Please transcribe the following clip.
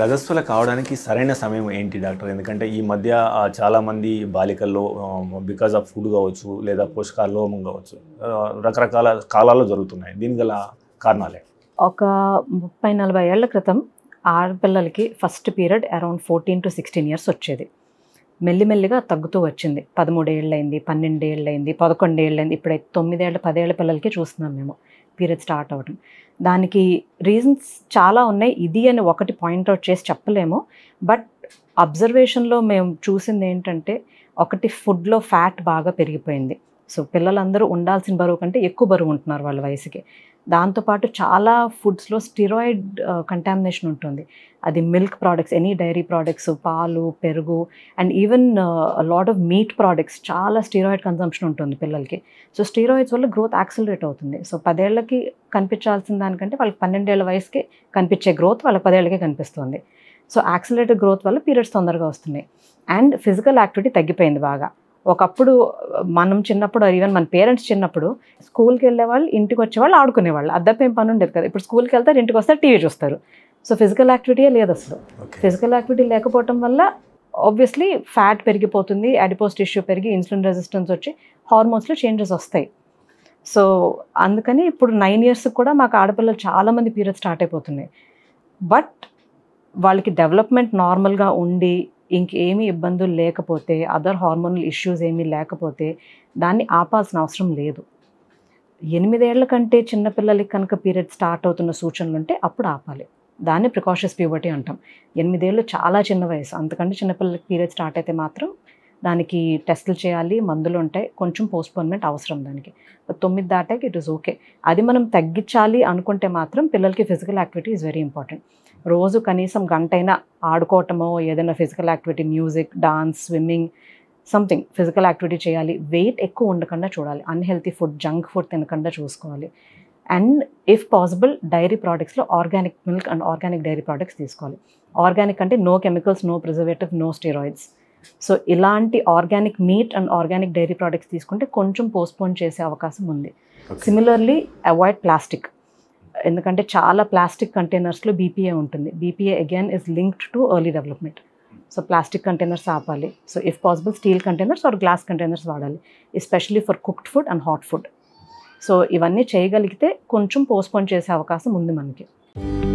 రజస్వల కావడానికి సరైన సమయం ఏంటి డాక్టర్ ఎందుకంటే ఈ మధ్య ఆ, చాలా మంది బాలికల్లో బికాజ్ ఆఫ్ ఫుడ్ కావచ్చు లేదా పోషకాల లోపం కావచ్చు ఆ, రకరకాల కాలాల్లో జరుగుతున్నాయి దీనికి గల కారణాలే ఒక ముప్పై నలభై ఏళ్ల క్రితం ఆడపిల్లలకి first period around fourteen to sixteen years వచ్చేది మెల్లిమెల్లిగా తగ్గుతూ వచ్చింది పదమూడేళ్ళైంది పన్నెండేళ్ళైంది పదకొండేళ్ళైంది ఇప్పుడైతే తొమ్మిదేళ్ళ పదేళ్ల పిల్లలకి చూస్తున్నాం మేము పీరియడ్ స్టార్ట్ అవ్వడం దానికి రీజన్స్ చాలా ఉన్నాయి ఇది అని ఒకటి పాయింట్అవుట్ చేసి చెప్పలేము బట్ అబ్జర్వేషన్లో మేము చూసింది ఏంటంటే ఒకటి ఫుడ్లో ఫ్యాట్ బాగా పెరిగిపోయింది సో పిల్లలందరూ ఉండాల్సిన బరువు కంటే ఎక్కువ బరువు ఉంటున్నారు వాళ్ళ వయసుకి దాంతోపాటు చాలా ఫుడ్స్లో స్టిరాయిడ్ కంటామినేషన్ ఉంటుంది అది milk products any dairy products పాలు పెరుగు and even lot of meat products చాలా స్టీరాయిడ్ కన్సంప్షన్ ఉంటుంది పిల్లలకి సో స్టీరాయిడ్స్ వల్ల గ్రోత్ యాక్సిలరేట్ అవుతుంది సో పదేళ్లకి కనిపించాల్సిన దానికంటే వాళ్ళకి పన్నెండేళ్ల వయసుకి కనిపించే గ్రోత్ వాళ్ళకి పదేళ్ళకే కనిపిస్తుంది సో యాక్సిలరేటెడ్ గ్రోత్ వల్ల పీరియడ్స్ తొందరగా వస్తున్నాయి అండ్ ఫిజికల్ యాక్టివిటీ తగ్గిపోయింది బాగా ఒకప్పుడు మనం చిన్నప్పుడు ఈవెన్ మన పేరెంట్స్ చిన్నప్పుడు స్కూల్కి వెళ్ళేవాళ్ళు ఇంటికి వచ్చేవాళ్ళు ఆడుకునేవాళ్ళు అద్దపు ఏం పని ఉండేది కదా ఇప్పుడు స్కూల్కి వెళ్తారు ఇంటికి వస్తారు టీవీ చూస్తారు సో ఫిజికల్ యాక్టివిటీయే లేదు అసలు ఓకే ఫిజికల్ యాక్టివిటీ లేకపోవటం వల్ల ఆబ్వియస్లీ ఫ్యాట్ పెరిగిపోతుంది అడిపోస్ టిష్యూ పెరిగి ఇన్సులిన్ రెసిస్టెన్స్ వచ్చి హార్మోన్స్లో చేంజెస్ వస్తాయి సో అందుకని ఇప్పుడు నైన్ ఇయర్స్ కూడా మాకు ఆడపిల్లలు చాలామంది పీరియడ్ స్టార్ట్ అయిపోతున్నాయి బట్ వాళ్ళకి డెవలప్మెంట్ నార్మల్గా ఉండి ఇంకేమీ ఇబ్బందులు లేకపోతే అదర్ హార్మోనల్ ఇష్యూస్ ఏమీ లేకపోతే దాన్ని ఆపాల్సిన అవసరం లేదు ఎనిమిదేళ్ల కంటే చిన్నపిల్లలకి కనుక పీరియడ్ స్టార్ట్ అవుతున్న సూచనలు ఉంటే అప్పుడు ఆపాలి దాన్ని ప్రికాషస్ ప్యూబర్టీ అంటాం ఎనిమిదేళ్ళు చాలా చిన్న వయసు అంతకంటే చిన్నపిల్లలకి పీరియడ్ స్టార్ట్ అయితే మాత్రం దానికి టెస్టులు చేయాలి మందులు ఉంటాయి కొంచెం పోస్ట్పోన్మెంట్ అవసరం దానికి తొమ్మిది దాటాక ఇట్ ఇస్ ఓకే అది మనం తగ్గించాలి అనుకుంటే మాత్రం పిల్లలకి physical activity is very important రోజు కనీసం గంటైనా ఆడుకోవటమో ఏదైనా physical activity music dance swimming something physical activity చేయాలి వెయిట్ ఎక్కువ ఉండకుండా చూడాలి అన్హెల్తీ ఫుడ్ జంక్ ఫుడ్ తినకుండా చూసుకోవాలి అండ్ ఇఫ్ పాసిబుల్ డైరీ ప్రోడక్ట్స్లో organic milk and organic dairy products తీసుకోవాలి ఆర్గానిక్ అంటే no chemicals no preservative no steroids so ఇలాంటి organic meat and organic dairy products తీసుకుంటే కొంచెం పోస్ట్పోన్ చేసే అవకాశం ఉంది ఓకే సిమిలర్లీ అవాయిడ్ ప్లాస్టిక్ ఎందుకంటే చాలా ప్లాస్టిక్ కంటైనర్స్లో బీపీఏ ఉంటుంది BPA again is linked to early development so plastic containers ఆపాలి so if possible steel containers or glass containers వాడాలి especially for cooked food and hot food so ఇవన్నీ చేయగలిగితే కొంచెం postpone చేసే అవకాశం ఉంది మనకి